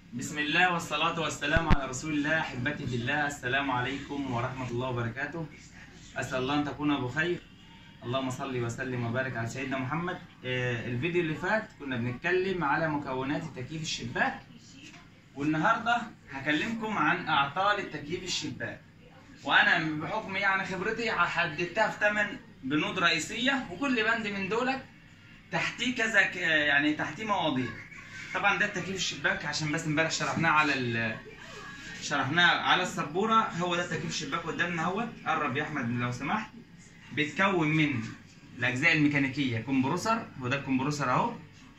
بسم الله والصلاة والسلام على رسول الله أحبتي في الله السلام عليكم ورحمة الله وبركاته أسأل الله أن تكونوا بخير اللهم صل وسلم وبارك على سيدنا محمد آه، الفيديو اللي فات كنا بنتكلم على مكونات تكييف الشباك والنهارده هكلمكم عن أعطال التكييف الشباك وأنا بحكم يعني خبرتي حددتها في 8 بنود رئيسية وكل بند من دولت تحتيه كذا ك- يعني تحتيه مواضيع طبعا ده التكييف الشباك عشان بس امبارح شرحناه على ال شرحناه على السبوره هو ده تكييف الشباك قدامنا اهوت قرب يا احمد لو سمحت بيتكون من الاجزاء الميكانيكيه كومبروسر هو ده الكومبروسر اهو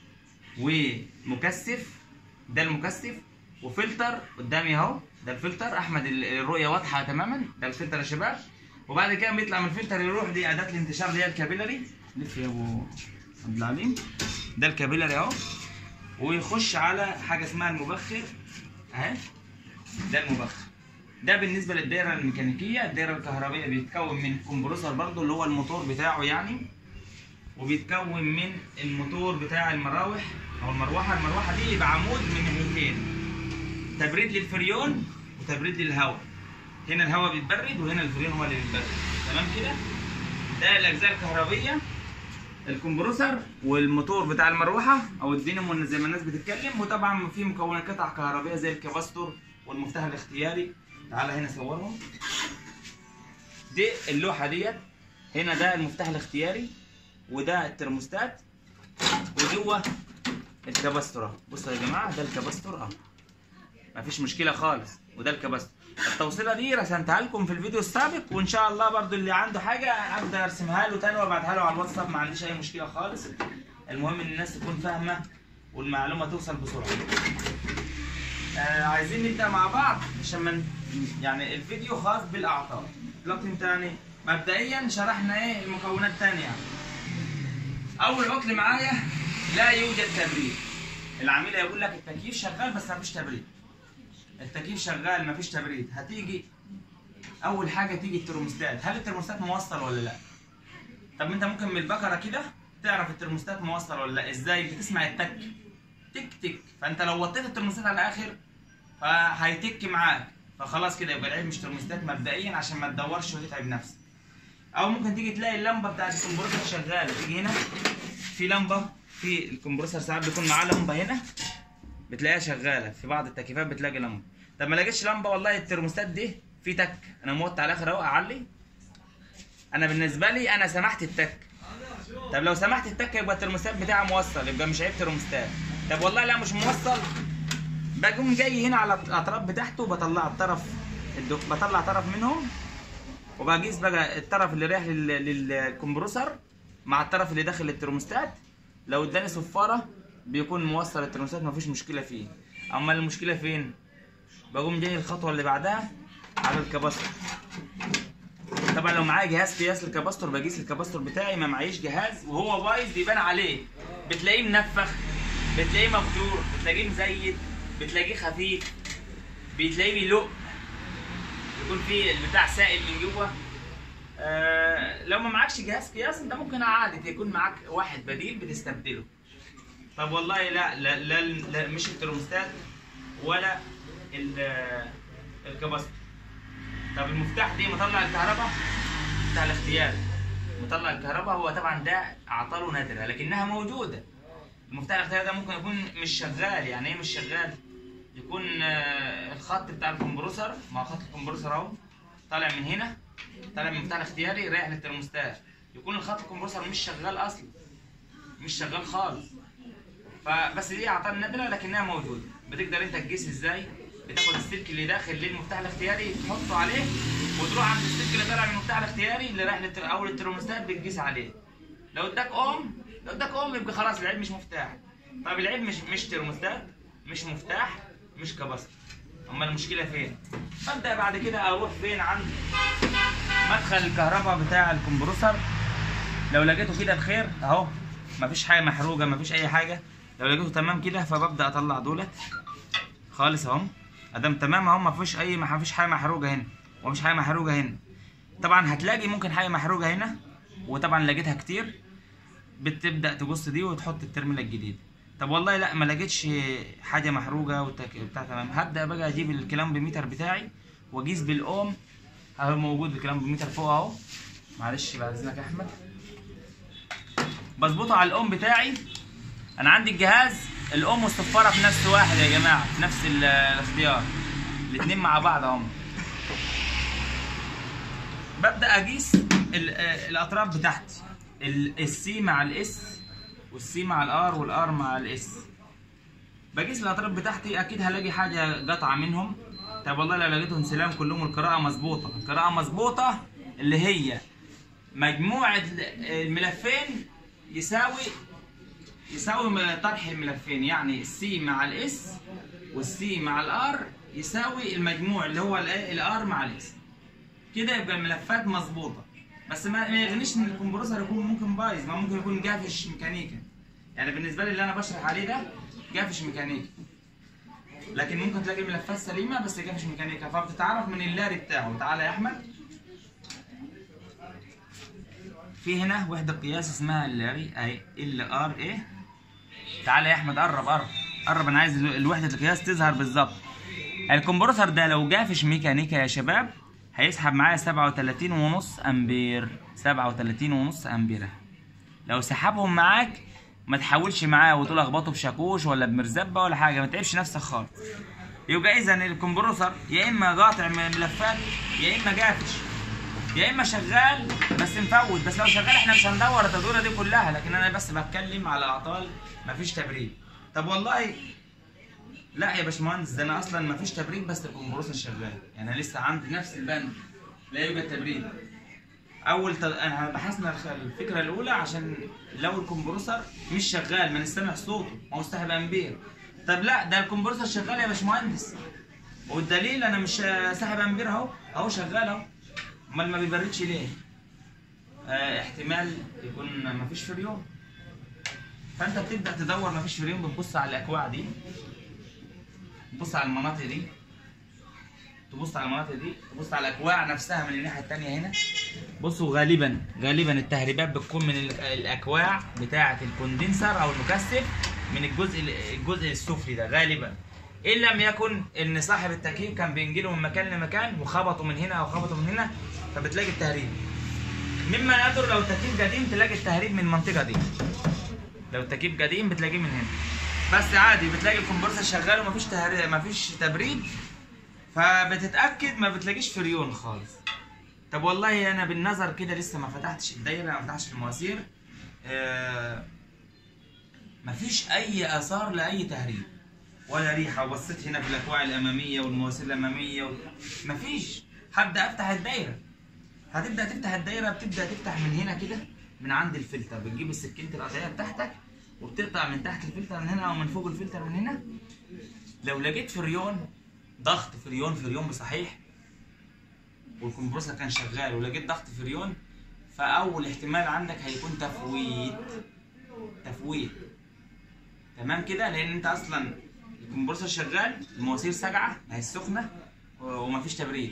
ومكثف ده المكثف وفلتر قدامي اهو ده الفلتر احمد ال- الرؤيه واضحه تماما ده الفلتر يا شباب وبعد كده بيطلع من الفلتر يروح دي اداه الانتشار اللي هي الكابيلاري لف يا ابو عبد العليم ده الكابيلاري اهو ويخش على حاجه اسمها المبخر اهي ده المبخر ده بالنسبه للدائره الميكانيكيه الدائره الكهربائيه بيتكون من كومبرسور برضو اللي هو الموتور بتاعه يعني وبيتكون من الموتور بتاع المراوح او المروحه المروحه دي يبقى عمود من ناحيتين تبريد للفريون وتبريد للهواء هنا الهواء بيتبرد وهنا الفريون هو اللي بيتبرد تمام كده ده الاجزاء الكهربيه الكمبروسر والموتور بتاع المروحه او الدينامو زي ما الناس بتتكلم وطبعا في مكونات قطع كهربائيه زي الكباستور والمفتاح الاختياري تعالى هنا صورهم دي اللوحه ديت هنا ده المفتاح الاختياري وده الترموستات وجوه الكباستور اهو بصوا يا جماعه ده الكباستور اهو مفيش مشكله خالص وده الكباستور التوصيله دي رسمتها لكم في الفيديو السابق وان شاء الله برضو اللي عنده حاجه ابدا ارسمها له تاني وابعتها له على الواتساب ما عنديش اي مشكله خالص المهم ان الناس تكون فاهمه والمعلومه توصل بسرعه آه عايزين نبدا مع بعض عشان من يعني الفيديو خاص بالاعطال دلوقتي انت يعني مبدئيا شرحنا ايه المكونات الثانيه اول عطل معايا لا يوجد تبريد العميل هيقول لك التكييف شغال بس مفيش تبريد التكييف شغال مفيش تبريد هتيجي اول حاجه تيجي الترموستات هل الترموستات موصل ولا لا طب انت ممكن من البكره كده تعرف الترموستات موصل ولا لا ازاي بتسمع التك تك تك فانت لو وطيت الترموستات على الاخر فهيتك معاك فخلاص كده يبقى العيب مش ترموستات مبدئيا عشان ما تدورش وتتعب نفسك او ممكن تيجي تلاقي اللمبه بتاعت الكمبرسور شغاله تيجي هنا في لمبه في الكمبرسور ساعات بيكون معاه لمبه هنا بتلاقيها شغاله في بعض التكييفات بتلاقي لمبه طب ما لقيتش لمبه والله الترموستات دي في تك انا موطي على الاخر اهو اعلي انا بالنسبه لي انا سمحت التك طب لو سمحت التك يبقى الترموستات بتاعه موصل يبقى مش عيب ترموستات طب والله لا مش موصل بقوم جاي هنا على الاطراف بتاعته بطلع الطرف الدك... بطلع طرف منهم وبقيس بقى الطرف اللي رايح لل- للكمبروسر مع الطرف اللي داخل الترموستات لو اداني صفاره بيكون موصل الترموستات مفيش مشكله فيه اما المشكله فين بقوم جاي الخطوه اللي بعدها على الكباستور طبعا لو معايا جهاز قياس للكباستور بقيس الكباستور بتاعي ما معيش جهاز وهو بايظ بيبان عليه بتلاقيه منفخ بتلاقيه مفتوح بتلاقيه مزيت بتلاقيه خفيف بتلاقيه بيلق يكون فيه البتاع سائل من جوه آه لو ما معكش جهاز قياس انت ممكن عادي يكون معاك واحد بديل بتستبدله طب والله لا لا, لا, لا مش الترموستات ولا ال- الكباستور طب المفتاح دي مطلع الكهرباء بتاع الاختيار مطلع الكهرباء هو طبعا ده اعطاله نادره لكنها موجوده المفتاح الاختيار ده ممكن يكون مش شغال يعني ايه مش شغال يكون آه، الخط بتاع الكمبروسر ما هو خط الكمبروسر اهو طالع من هنا طالع من المفتاح الاختياري رايح للترموستات يكون الخط الكمبروسر مش شغال اصلا مش شغال خالص فبس دي اعطال نادره لكنها موجوده بتقدر انت تقيس ازاي بتاخد السلك اللي داخل للمفتاح الاختياري تحطه عليه وتروح عند السلك اللي طالع من المفتاح الاختياري اللي رايح للتر... اول الترموستات بتقيس عليه لو اداك اوم لو اداك اوم يبقى خلاص العيب مش مفتاح طب العيب مش مش ترموستات مش مفتاح مش كباستور امال المشكله فين فابدا بعد كده اروح فين عند مدخل الكهرباء بتاع الكمبروسر لو لقيته كده بخير اهو مفيش حاجه محروقه مفيش اي حاجه لو لقيته تمام كده فببدا اطلع دولت خالص اهو ادام تمام اهو مفيش اي مفيش حاجه محروقه هنا ومفيش حاجه محروقه هنا طبعا هتلاقي ممكن حاجه محروقه هنا وطبعا لقيتها كتير بتبدا تبص دي وتحط الترميله الجديد طب والله لا ما لقيتش حاجه محروقه والتك... بتاع تمام هبدا بقى اجيب الكلامبوميتر بتاعي واقيس بالاوم اهو موجود الكلامبوميتر فوق اهو معلش بعد اذنك يا احمد بظبطه على الاوم بتاعي انا عندي الجهاز الاوم والصفاره في نفس واحد يا جماعه في نفس ال- الاختيار الاثنين مع بعض اهم ببدا اقيس ال- آه، الاطراف بتاعتي ال- السي مع الاس والسي مع الار والار مع الاس بقيس الاطراف بتاعتي اكيد هلاقي حاجه قطعه منهم طب والله لو لقيتهم سلام كلهم القراءه مظبوطه القراءه مظبوطه اللي هي مجموع ال- الملفين يساوي يساوي م- طرح الملفين يعني السي مع الاس والسي مع الار يساوي المجموع اللي هو الار مع الاس كده يبقى الملفات مظبوطه بس ما ما يغنيش ان الكمبرسور يكون ممكن بايظ ما ممكن يكون جافش ميكانيكا يعني بالنسبه لي اللي انا بشرح عليه ده جافش ميكانيكا لكن ممكن تلاقي الملفات سليمه بس جافش ميكانيكا فبتتعرف من اللاري بتاعه تعالى يا احمد في هنا وحده قياس اسمها اللاري اهي ال ار ايه تعالى يا احمد قرب قرب قرب انا عايز ال- الوحده القياس تظهر بالظبط الكمبرسور ده لو جافش ميكانيكا يا شباب هيسحب معايا 37 ونص امبير 37 ونص امبير لو سحبهم معاك ما تحاولش معاه وتقول اخبطه بشاكوش ولا بمرزبه ولا حاجه ما تعبش نفسك خالص يبقى اذا الكمبرسور يا اما قاطع م- ملفات يا اما جافش يا اما شغال بس مفوت بس لو شغال احنا مش هندور التدويره دي كلها لكن انا بس بتكلم على اعطال مفيش تبريد طب والله لا يا باشمهندس ده انا اصلا مفيش تبريد بس الكمبرسور شغال يعني انا لسه عندي نفس البند لا يوجد تبريد اول ت... انا بحثنا الخ- الفكره الاولى عشان لو الكمبرسور مش شغال ما نستمع صوته ما هو سحب امبير طب لا ده الكمبرسور شغال يا باشمهندس والدليل انا مش ساحب امبير اهو اهو شغال اهو امال ما بيبردش ليه آه احتمال يكون ما فيش فريون فانت بتبدا تدور ما فيش فريون بتبص على الاكواع دي تبص على المناطق دي تبص على المناطق دي تبص على الاكواع نفسها من الناحيه التانية هنا بصوا غالبا غالبا التهريبات بتكون من ال- الاكواع بتاعه الكوندنسر او المكثف من الجزء الجزء السفلي ده غالبا ان لم يكن ان صاحب التكييف كان بينجله من مكان لمكان وخبطوا من هنا او خبطوا من هنا فبتلاقي التهريب مما يدر لو التكييف قديم تلاقي التهريب من المنطقه دي لو التكييف قديم بتلاقيه من هنا بس عادي بتلاقي الكمبرسور شغال ومفيش تهريب مفيش تبريد فبتتاكد ما بتلاقيش فريون خالص طب والله انا بالنظر كده لسه ما فتحتش الدايره ما فتحتش المواسير آه مفيش اي اثار لاي تهريب ولا ريحه وبصيت هنا في الاكواع الاماميه والمواسير الاماميه و... مفيش هبدا افتح الدايره هتبدا تفتح الدايره بتبدا تفتح من هنا كده من عند الفلتر بتجيب السكينه القطعيه بتاعتك وبتقطع من تحت الفلتر من هنا او من فوق الفلتر من هنا لو لقيت فريون ضغط فريون فريون بصحيح والكمبرسور كان شغال ولقيت ضغط فريون فاول احتمال عندك هيكون تفويت تفويت تمام كده لان انت اصلا الكمبرسور شغال المواسير ساقعه ما هي سخنه ومفيش تبريد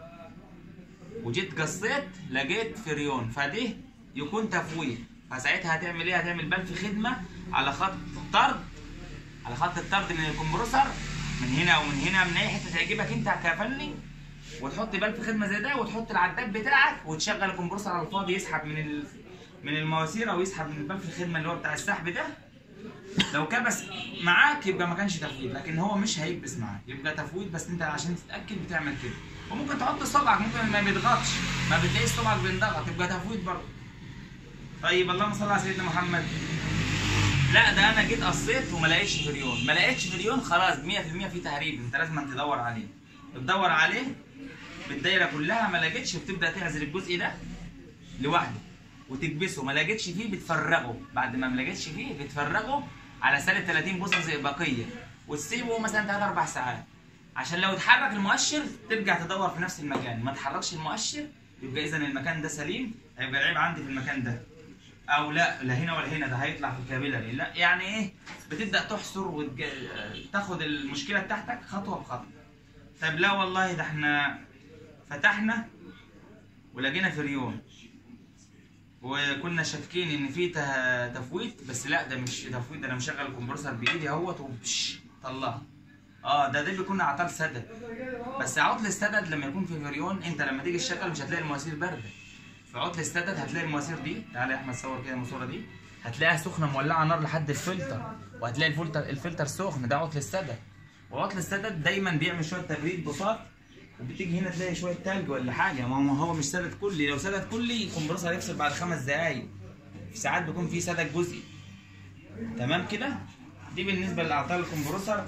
وجيت قصيت لقيت فريون فدي يكون تفويت فساعتها هتعمل ايه هتعمل بلف خدمه على خط الطرد على خط الطرد من الكمبرسور من هنا ومن هنا من اي حته تعجبك انت كفني وتحط بلف خدمه زي ده وتحط العداد بتاعك وتشغل الكمبرسور على الفاضي يسحب من ال... من المواسير او يسحب من البلف الخدمه اللي هو بتاع السحب ده لو كبس معاك يبقى ما كانش تفويض لكن هو مش هيكبس معاك يبقى تفويض بس انت عشان تتاكد بتعمل كده وممكن تحط صبعك ممكن ما بيضغطش ما بتلاقيش صبعك بينضغط يبقى تفويض برضه طيب اللهم صل على سيدنا محمد لا ده انا جيت قصيت وما لقيتش فريون ما لقيتش فريون خلاص 100% في تهريب انت لازم تدور عليه بتدور عليه بالدايره كلها ما لقيتش بتبدا تعزل الجزء ده لوحده وتكبسه ما لقيتش فيه بتفرغه بعد ما ما لقيتش فيه بتفرغه على سالب 30 بوصه زي بقيه وتسيبه مثلا 3 4 ساعات عشان لو اتحرك المؤشر ترجع تدور في نفس المكان ما اتحركش المؤشر يبقى اذا المكان ده سليم هيبقى العيب عندي في المكان ده او لا لا هنا ولا هنا ده هيطلع في الكابيلاري لا يعني ايه بتبدا تحصر وتاخد المشكله بتاعتك خطوه بخطوه طب لا والله ده احنا فتحنا ولقينا فريون وكنا شاكين ان في ته- تفويت بس لا ده مش تفويت ده انا مشغل الكمبرسور بايدي اهوت وبش طلعها اه ده ده بيكون اعطال سدد بس عطل السدد لما يكون في فريون انت لما تيجي تشتغل مش هتلاقي المواسير بارده في عطل السدد هتلاقي المواسير دي تعالى يا احمد صور كده الماسوره دي هتلاقيها سخنه مولعه نار لحد الفلتر وهتلاقي الفلتر الفلتر سخن ده عطل السدد وعطل السدد دايما بيعمل شويه تبريد بساط وبتيجي هنا تلاقي شويه تلج ولا حاجه ما هو هو مش سدد كلي لو سدد كلي الكمبرسور هيفصل بعد خمس دقايق في ساعات بيكون في سدد جزئي تمام كده دي بالنسبه لاعطال الكمبرسور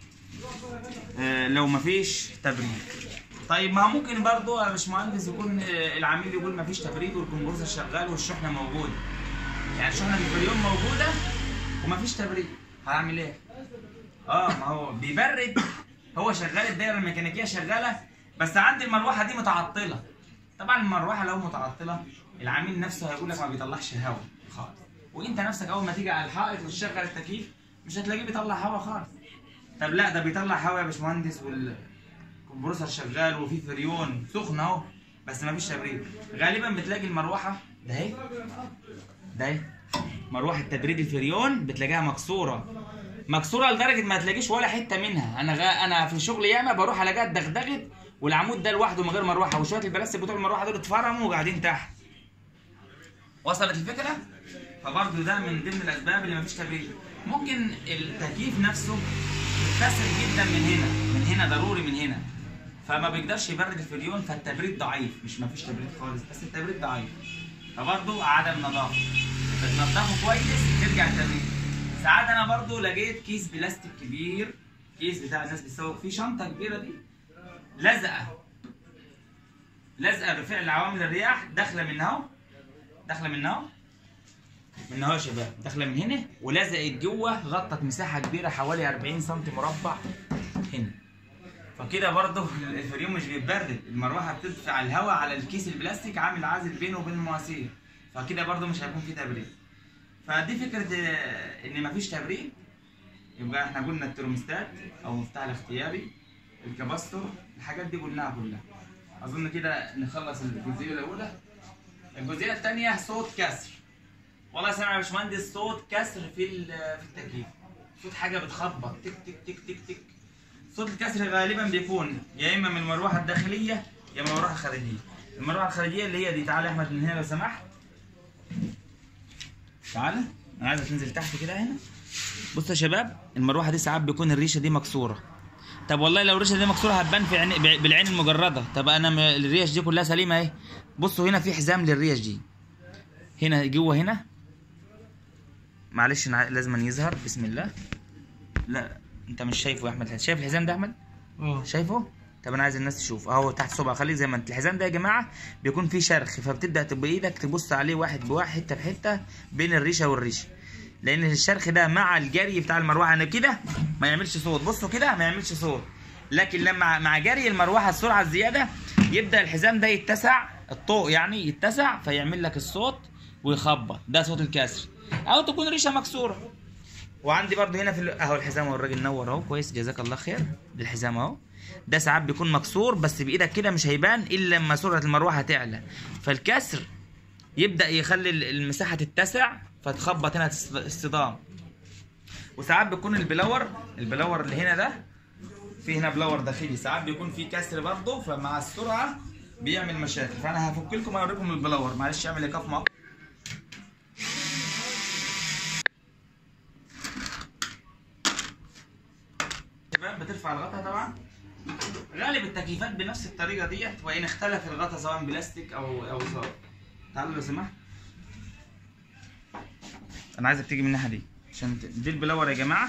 آه، لو مفيش تبريد طيب ما ممكن برضو يا باشمهندس يكون آه، العميل يقول مفيش تبريد والكمبرسور شغال والشحنه موجوده يعني الشحنه في الفريون موجوده ومفيش تبريد هعمل ايه؟ اه ما هو بيبرد هو شغال الدايره الميكانيكيه شغاله بس عندي المروحه دي متعطله طبعا المروحه لو متعطله العميل نفسه هيقول لك ما بيطلعش هواء خالص وانت نفسك اول ما تيجي على الحائط وتشغل التكييف مش هتلاقيه بيطلع هواء خالص طب لا ده بيطلع هواء يا باشمهندس والكمبرسور شغال وفي فريون سخن اهو بس ما فيش تبريد غالبا بتلاقي المروحه ده اهي ده اهي مروحه تبريد الفريون بتلاقيها مكسوره مكسوره لدرجه ما تلاقيش ولا حته منها انا غا... انا في الشغل ياما بروح الاقيها اتدغدغت والعمود ده لوحده من غير مروحه وشويه البلاستيك بتوع المروحه دول اتفرموا وقاعدين تحت وصلت الفكره فبرضه ده من ضمن الاسباب اللي مفيش تبريد ممكن التكييف نفسه متكسر جدا من هنا من هنا ضروري من هنا فما بيقدرش يبرد الفريون فالتبريد ضعيف مش مفيش تبريد خالص بس التبريد ضعيف فبرضه عدم نظافه بتنضفه كويس ترجع التبريد ساعات انا برضه لقيت كيس بلاستيك كبير كيس بتاع الناس بتسوق فيه شنطه كبيره دي لزقه لزقه بفعل عوامل الرياح داخله من اهو داخله من اهو من اهو يا شباب داخله من هنا ولزقت جوه غطت مساحه كبيره حوالي 40 سم مربع هنا فكده برضه الفريون مش بيتبرد المروحه بتدفع الهواء على الكيس البلاستيك عامل عازل بينه وبين المواسير فكده برضه مش هيكون في تبريد فدي فكره آه، ان مفيش تبريد يبقى احنا قلنا الترمستات او مفتاح الاختياري الكباستور الحاجات دي قلناها كلها اظن كده نخلص الجزئيه الاولى الجزئيه الثانيه صوت كسر والله سامع يا باشمهندس صوت كسر في ال- في التكييف صوت حاجه بتخبط تك تك تك تك تك صوت الكسر غالبا بيكون يا اما من المروحه الداخليه يا من المروحه الخارجيه المروحه الخارجيه اللي هي دي تعالى يا احمد من هنا لو سمحت تعالى انا عايزك تنزل تحت كده هنا بص يا شباب المروحه دي ساعات بيكون الريشه دي مكسوره طب والله لو الريشه دي مكسوره هتبان في عين بع- بالعين المجرده طب انا م- الريش دي كلها سليمه اهي بصوا هنا في حزام للريش دي هنا جوه هنا معلش أنا لازم يظهر بسم الله لا انت مش شايفه يا احمد شايف الحزام ده يا احمد اه شايفه طب انا عايز الناس تشوف اهو تحت صبع خليك زي ما انت الحزام ده يا جماعه بيكون فيه شرخ فبتبدا تبقى ايدك تبص عليه واحد بواحد حته بحته بين الريشه والريشه لان الشرخ ده مع الجري بتاع المروحه انا كده ما يعملش صوت بصوا كده ما يعملش صوت لكن لما مع جري المروحه السرعه الزياده يبدا الحزام ده يتسع الطوق يعني يتسع فيعمل لك الصوت ويخبط ده صوت الكسر او تكون ريشه مكسوره وعندي برضو هنا في ال- اهو الحزام اهو الراجل نور اهو كويس جزاك الله خير ده الحزام اهو ده ساعات بيكون مكسور بس بايدك كده مش هيبان الا لما سرعه المروحه تعلى فالكسر يبدا يخلي ال- المساحه تتسع فتخبط هنا تص- الصدام وساعات بيكون البلور البلور اللي هنا ده في هنا بلور داخلي ساعات بيكون في كسر برضه فمع السرعه بيعمل مشاكل فانا هفك لكم اوريكم البلور معلش اعمل ايقاف مؤقت شباب بترفع الغطا طبعا غالب التكييفات بنفس الطريقه ديت وان اختلف الغطا سواء بلاستيك او او صاج تعالوا لو سمحت انا عايزك تيجي من الناحيه دي عشان ت- دي البلور يا جماعه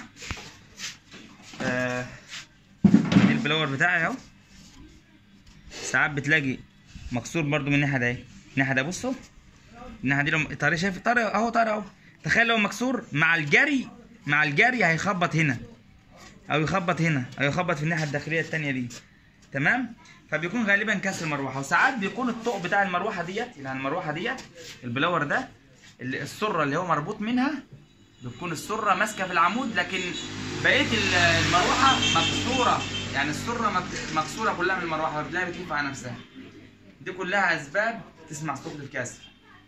آه دي البلور بتاعي اهو ساعات بتلاقي مكسور برضو من الناحيه دي الناحيه ده بصوا الناحيه دي لو طارق شايف طارق اهو طارق اهو تخيل لو مكسور مع الجري مع الجري هيخبط هنا او يخبط هنا او يخبط في الناحيه الداخليه التانية دي تمام فبيكون غالبا كسر مروحه وساعات بيكون الطوق بتاع المروحه ديت يعني المروحه ديت البلور ده اللي السره اللي هو مربوط منها بتكون السره ماسكه في العمود لكن بقيه ال- المروحه مكسوره يعني السره مك- مكسوره كلها من المروحه فبتلاقيها بتلف على نفسها دي كلها اسباب تسمع صوت الكسر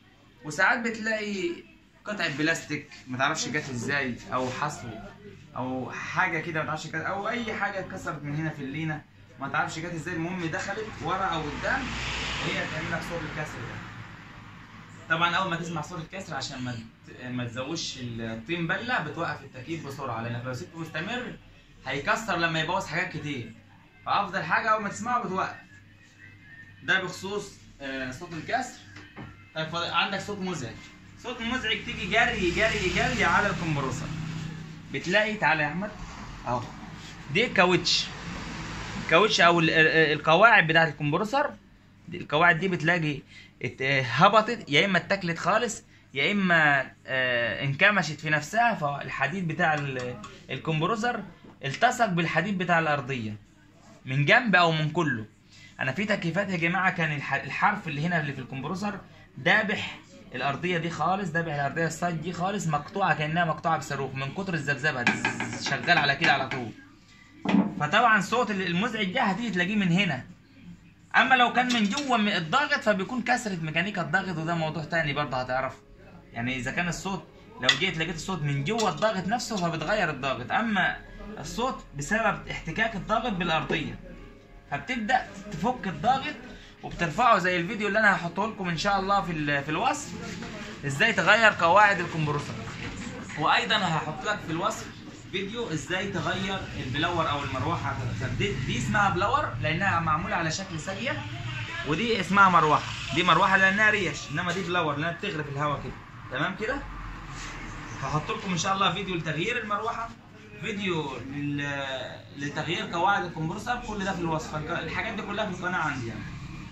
وساعات بتلاقي قطعه بلاستيك ما تعرفش جت ازاي او حصو او حاجه كده ما تعرفش جت او اي حاجه اتكسرت من هنا في اللينه ما تعرفش جت ازاي المهم دخلت ورا او قدام وهي تعمل لك صوت الكسر ده طبعا اول ما تسمع صوت الكسر عشان ما ت- ما تزودش الطين بله بتوقف التكييف بسرعه لانك لو سبته مستمر هيكسر لما يبوظ حاجات كتير فافضل حاجه اول ما تسمعه بتوقف ده بخصوص آه، صوت الكسر طيب فاضل- عندك صوت مزعج صوت مزعج تيجي جري جري جري على الكمبروسر بتلاقي تعالى يا احمد اهو دي كاوتش كاوتش او ال- ال- القواعد بتاعت الكمبروسر دي القواعد دي بتلاقي ات- هبطت يا اما اتاكلت خالص يا اما آه، انكمشت في نفسها فالحديد بتاع ال- الكمبروسر التصق بالحديد بتاع الارضيه من جنب او من كله انا في تكييفات يا جماعه كان الح- الحرف اللي هنا اللي في الكمبروسر دابح الارضيه دي خالص دابح الارضيه السايد دي خالص مقطوعه كانها مقطوعه بصاروخ من كتر الذبذبه دز- شغال على كده على طول فطبعا صوت المزعج ده هتيجي تلاقيه من هنا اما لو كان من جوه من الضاغط فبيكون كسره ميكانيكا الضاغط وده موضوع تاني برضه هتعرفه يعني اذا كان الصوت لو جيت لقيت الصوت من جوه الضاغط نفسه فبتغير الضاغط اما الصوت بسبب احتكاك الضاغط بالارضيه فبتبدا تفك الضاغط وبترفعه زي الفيديو اللي انا هحطه لكم ان شاء الله في ال- في الوصف ازاي تغير قواعد الكمبروسر وايضا هحط لك في الوصف فيديو ازاي تغير البلور او المروحه دي, دي اسمها بلور لانها معموله على شكل سيء ودي اسمها مروحه دي مروحه لانها ريش انما دي بلور لانها بتغرف الهواء كده تمام كده هحط لكم ان شاء الله فيديو لتغيير المروحه فيديو لل- لتغيير قواعد الكمبرسور كل ده في الوصف الحاجات دي كلها في القناه عندي يعني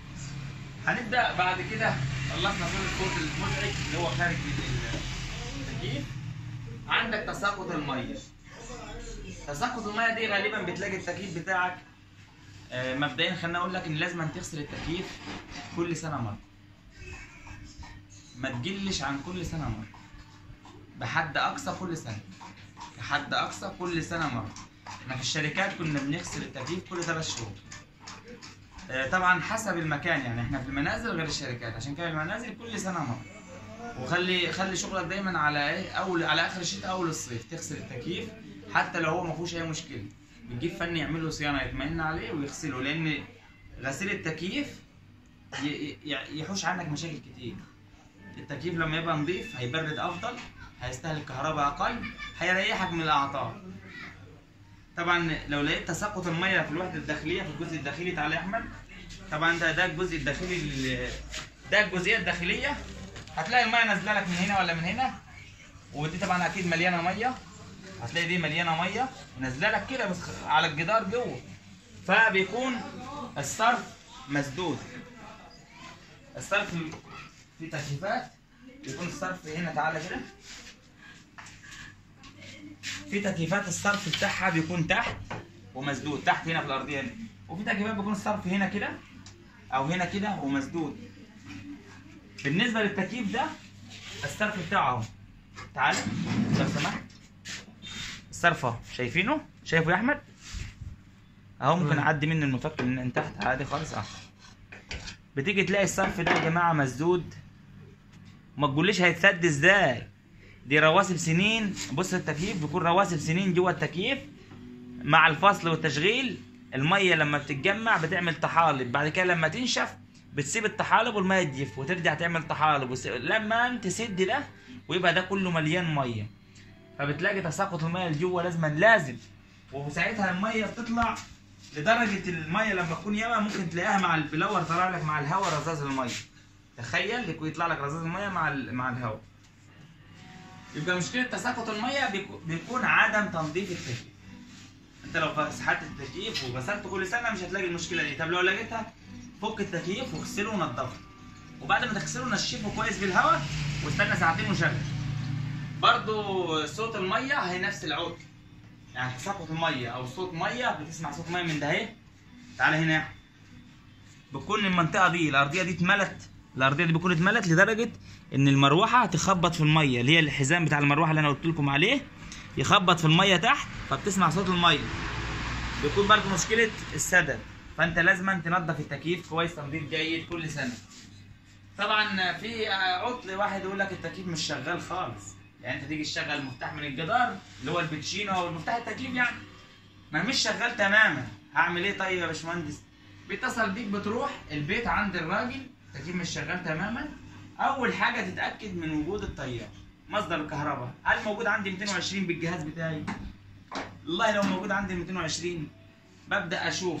هنبدا بعد كده خلصنا صوت الصوت المزعج اللي هو خارج من التكييف عندك تساقط الميه تساقط الميه دي غالبا بتلاقي التكييف بتاعك آه، مبدئيا خليني اقول لك ان لازم تغسل التكييف كل سنه مره ما تقلش عن كل سنه مره بحد اقصى كل سنه بحد اقصى كل سنه مره احنا في الشركات كنا بنغسل التكييف كل ثلاث شهور آه، طبعا حسب المكان يعني احنا في المنازل غير الشركات عشان كده المنازل كل سنه مره وخلي خلي شغلك دايما على ايه اول على اخر الشتاء اول الصيف تغسل التكييف حتى لو هو ما فيهوش اي مشكله بتجيب فني يعمل له صيانه يطمئن عليه ويغسله لان غسيل التكييف ي- ي- يحوش عنك مشاكل كتير التكييف لما يبقى نظيف هيبرد افضل هيستهلك كهرباء اقل هيريحك من الاعطال طبعا لو لقيت تساقط الميه في الوحده الداخليه في الجزء الداخلي تعالى يا احمد طبعا ده ده الجزء الداخلي ال- ده الجزئيه الداخليه هتلاقي الميه نازله لك من هنا ولا من هنا ودي طبعا اكيد مليانه ميه هتلاقي دي مليانه ميه ونازله لك كده بس على الجدار جوه فبيكون الصرف مسدود الصرف في تكييفات بيكون الصرف هنا تعالى كده في تكييفات الصرف بتاعها بيكون تحت ومسدود تحت هنا في الارضيه هنا وفي تكييفات بيكون الصرف هنا كده او هنا كده ومسدود بالنسبه للتكييف ده الصرف بتاعه اهو تعالى لو سمحت الصرف اهو شايفينه شايفه يا احمد اهو ممكن اعدي منه المفك من تحت عادي خالص اهو بتيجي تلاقي الصرف ده يا جماعه مسدود ما تقوليش هيتسد ازاي دي رواسب سنين بص التكييف بيكون رواسب سنين جوه التكييف مع الفصل والتشغيل الميه لما بتتجمع بتعمل طحالب بعد كده لما تنشف بتسيب الطحالب والميه تجف وترجع تعمل طحالب وس... لما انت تسد ده ويبقى ده كله مليان ميه فبتلاقي تساقط الميه لجوه لازما لازم وساعتها الميه بتطلع لدرجه الميه لما تكون ياما ممكن تلاقيها مع البلور طالع لك مع الهواء رذاذ الميه تخيل يكون يطلع لك رذاذ الميه مع ال... مع الهواء يبقى مشكله تساقط الميه بيكو- بيكون عدم تنظيف التكييف انت لو سحبت التكييف وغسلته كل سنه مش هتلاقي المشكله دي طب لو لقيتها فك التكييف واغسله ونضفه وبعد ما تغسله نشفه كويس بالهواء واستنى ساعتين وشغل برضو صوت الميه هي نفس العود يعني تساقط الميه او صوت ميه بتسمع صوت ميه من ده اهي تعالى هنا يا أحمد. بتكون المنطقه دي الارضيه دي اتملت الارضيه دي بتكون اتملت لدرجه ان المروحه تخبط في الميه اللي هي الحزام بتاع المروحه اللي انا قلت لكم عليه يخبط في الميه تحت فبتسمع صوت الميه بيكون برضه مشكله السدد فانت لازم تنظف التكييف كويس تنظيف جيد كل سنه طبعا في عطل واحد يقول لك التكييف مش شغال خالص يعني انت تيجي تشغل المفتاح من الجدار اللي هو البتشينو او المفتاح التكييف يعني ما مش شغال تماما هعمل ايه طيب يا باشمهندس بيتصل بيك بتروح البيت عند الراجل التكييف مش شغال تماما اول حاجه تتاكد من وجود التيار مصدر الكهرباء هل موجود عندي 220 بالجهاز بتاعي والله لو موجود عندي 220 ببدا اشوف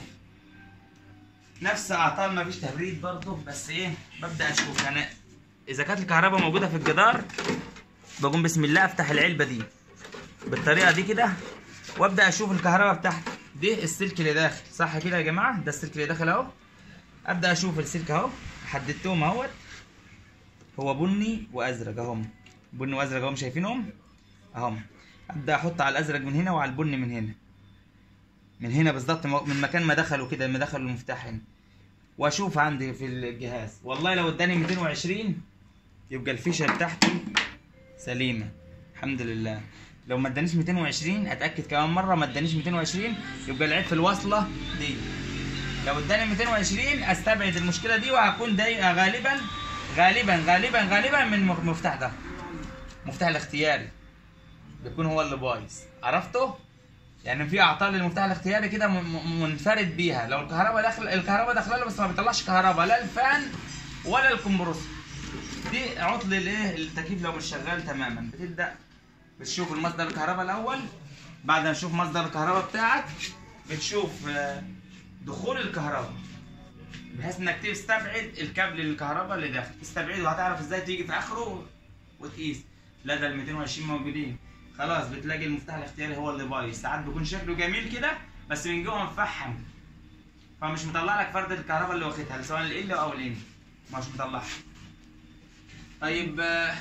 نفس اعطال ما فيش تبريد برضه بس ايه ببدا اشوف يعني اذا كانت الكهرباء موجوده في الجدار بقوم بسم الله افتح العلبه دي بالطريقه دي كده وابدا اشوف الكهرباء بتاعتي دي السلك اللي داخل صح كده يا جماعه ده السلك اللي داخل اهو ابدا اشوف السلك اهو حددتهم اهوت هو بني وازرق اهم بني وازرق اهم شايفينهم اهم ابدا احط على الازرق من هنا وعلى البني من هنا من هنا بالظبط من مكان ما دخلوا كده ما دخلوا المفتاح هنا واشوف عندي في الجهاز والله لو اداني 220 يبقى الفيشه بتاعتي سليمه الحمد لله لو ما ادانيش 220 اتاكد كمان مره ما ادانيش 220 يبقى العيب في الوصله دي لو اداني 220 استبعد المشكله دي وهكون داي غالبا غالبا غالبا غالبا من المفتاح ده المفتاح الاختياري بيكون هو اللي بايظ عرفته يعني في اعطال للمفتاح الاختياري كده منفرد بيها لو الكهرباء داخل الكهرباء داخله له بس ما بيطلعش كهرباء لا الفان ولا الكمبرسور دي عطل الايه التكييف لو مش شغال تماما بتبدا بتشوف المصدر الكهرباء الاول بعد ما تشوف مصدر الكهرباء بتاعك بتشوف دخول الكهرباء بحيث انك تستبعد الكابل الكهرباء اللي داخل تستبعده وهتعرف ازاي تيجي في اخره وتقيس لا ده ال 220 موجودين خلاص بتلاقي المفتاح الاختياري هو اللي بايظ ساعات بيكون شكله جميل كده بس من جوه مفحم فمش مطلع لك فرده الكهرباء اللي واخدها سواء ال او الان مش مطلعها طيب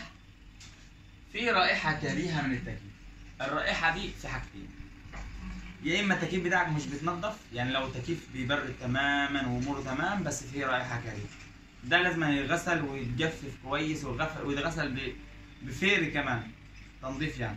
في رائحه كريهه من التكييف الرائحه دي في حاجتين يا اما التكييف بتاعك مش بيتنضف يعني لو التكييف بيبرد تماما واموره تمام بس فيه رائحه كريهه ده لازم يغسل ويتجفف كويس ويتغسل بفير كمان تنظيف يعني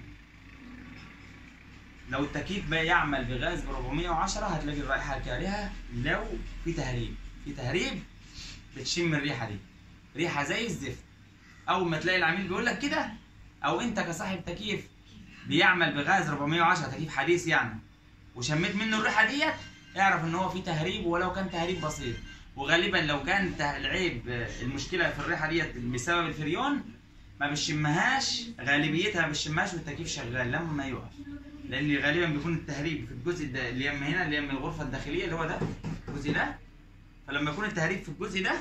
لو التكييف يعمل بغاز ب 410 هتلاقي الرائحه الكارهه لو في تهريب في تهريب بتشم الريحه دي ريحه زي الزفت اول ما تلاقي العميل بيقول لك كده او انت كصاحب تكييف بيعمل بغاز 410 تكييف حديث يعني وشميت منه الريحه ديت اعرف ان هو في تهريب ولو كان تهريب بسيط وغالبا لو كان العيب المشكله في الريحه ديت بسبب الفريون ما بتشمهاش غالبيتها ما بتشمهاش والتكييف شغال لما يقف لان غالبا بيكون التهريب في الجزء ده اللي يم هنا اللي يم الغرفه الداخليه اللي هو ده الجزء ده فلما يكون التهريب في الجزء ده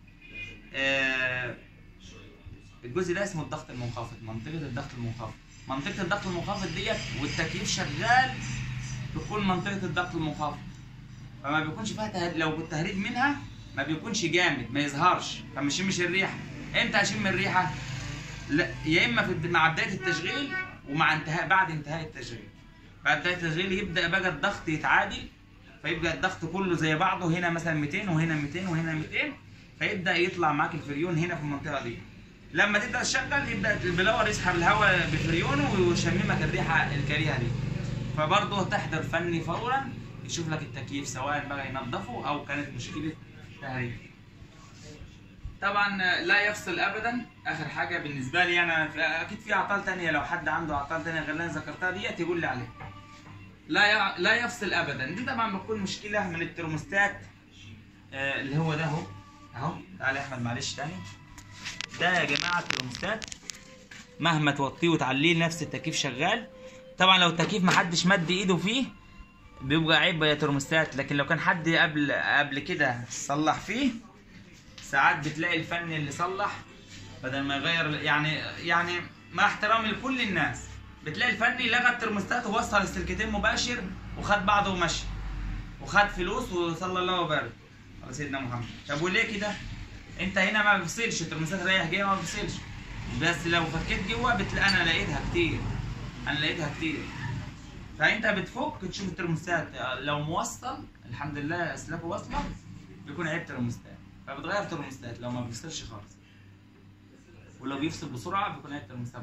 آه الجزء ده اسمه الضغط المنخفض منطقه الضغط المنخفض منطقه الضغط المنخفض ديت والتكييف شغال تكون منطقه الضغط المنخفض فما بيكونش فيها تهريب لو التهريب منها ما بيكونش جامد ما يظهرش فما يشمش الريحه امتى اشم الريحه لا يا اما في مع بدايه التشغيل ومع انتهاء بعد انتهاء التشغيل بعد انتهاء التشغيل يبدا بقى الضغط يتعادل فيبقى الضغط كله زي بعضه هنا مثلا 200 وهنا 200 وهنا 200 فيبدا يطلع معاك الفريون هنا في المنطقه دي لما تبدا تشغل يبدا البلور يسحب الهواء بفريونه ويشممك الريحه الكريهه دي فبرضه تحضر فني فورا يشوف لك التكييف سواء بقى ينظفه او كانت مشكله تهريب طبعا لا يفصل ابدا اخر حاجه بالنسبه لي انا اكيد في اعطال تانية لو حد عنده اعطال تانية غير اللي انا ذكرتها ديت يقول لي عليها لا ي... لا يفصل ابدا دي طبعا بتكون مشكله من الترموستات آه اللي هو ده اهو اهو تعالى يا احمد معلش تاني ده يا جماعه الترموستات مهما توطيه وتعليه نفس التكييف شغال طبعا لو التكييف محدش مد ايده فيه بيبقى عيب يا ترموستات لكن لو كان حد قبل قبل كده صلح فيه ساعات بتلاقي الفني اللي صلح بدل ما يغير يعني يعني مع احترامي لكل الناس بتلاقي الفني لغى الترموستات ووصل السلكتين مباشر وخد بعضه ومشي وخد فلوس وصلى الله وبارك على سيدنا محمد طب وليه كده؟ انت هنا ما بيفصلش الترموستات رايح جاي ما بيفصلش بس لو فكيت جوه بتلاقي انا لقيتها كتير انا لقيتها كتير فانت بتفك تشوف الترموستات لو موصل الحمد لله اسلاكه واصله بيكون عيب ترموستات فبتغير ترموستات لو ما بيفصلش خالص ولو بيفصل بسرعه بيكون عيب ترموستات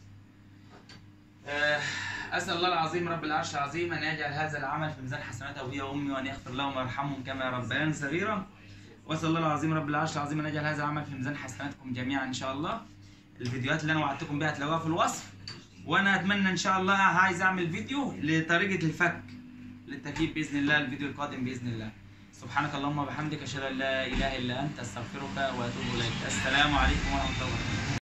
أسأل الله العظيم رب العرش العظيم أن يجعل هذا العمل في ميزان حسنات أبويا وأمي وأن يغفر لهم ويرحمهم كما ربياني صغيرا واسال الله العظيم رب العرش العظيم ان يجعل هذا العمل في ميزان حسناتكم جميعا ان شاء الله الفيديوهات اللي انا وعدتكم بيها هتلاقوها في الوصف وانا اتمنى ان شاء الله عايز اعمل فيديو لطريقه الفك للتكييف باذن الله الفيديو القادم باذن الله سبحانك اللهم وبحمدك اشهد ان لا اله الا انت استغفرك واتوب اليك السلام عليكم ورحمه الله وبركاته